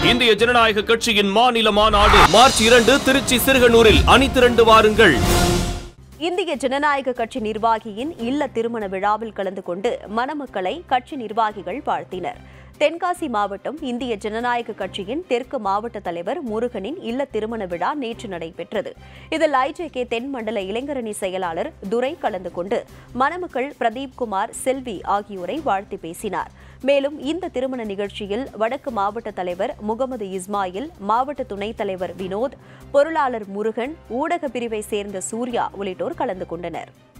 இந்திய ஜனநாயக கட்சியின் மாநில மாநாடு மார்ச் இரண்டு திருச்சி சிறுகனூரில் அணிதிரண்டு வாருங்கள் இந்திய ஜனநாயக கட்சி நிர்வாகியின் இல்ல திருமண விழாவில் கலந்து கொண்டு மணமக்களை கட்சி நிர்வாகிகள் வாழ்த்தினர் தென்காசி மாவட்டம் இந்திய ஜனநாயக கட்சியின் தெற்கு மாவட்ட தலைவர் முருகனின் இல்ல திருமண விழா நேற்று நடைபெற்றது இதில் ஐஜேகே தென் மண்டல இளைஞரணி செயலாளர் துரை கலந்து கொண்டு மணமக்கள் பிரதீப் குமார் செல்வி ஆகியோரை வாழ்த்தி பேசினார் மேலும் இந்த திருமண நிகழ்ச்சியில் வடக்கு மாவட்ட தலைவர் முகமது இஸ்மாயில் மாவட்ட துணைத் தலைவர் வினோத் பொருளாளர் முருகன் ஊடக பிரிவை சேர்ந்த சூர்யா உள்ளிட்டோர் கலந்து கொண்டனர்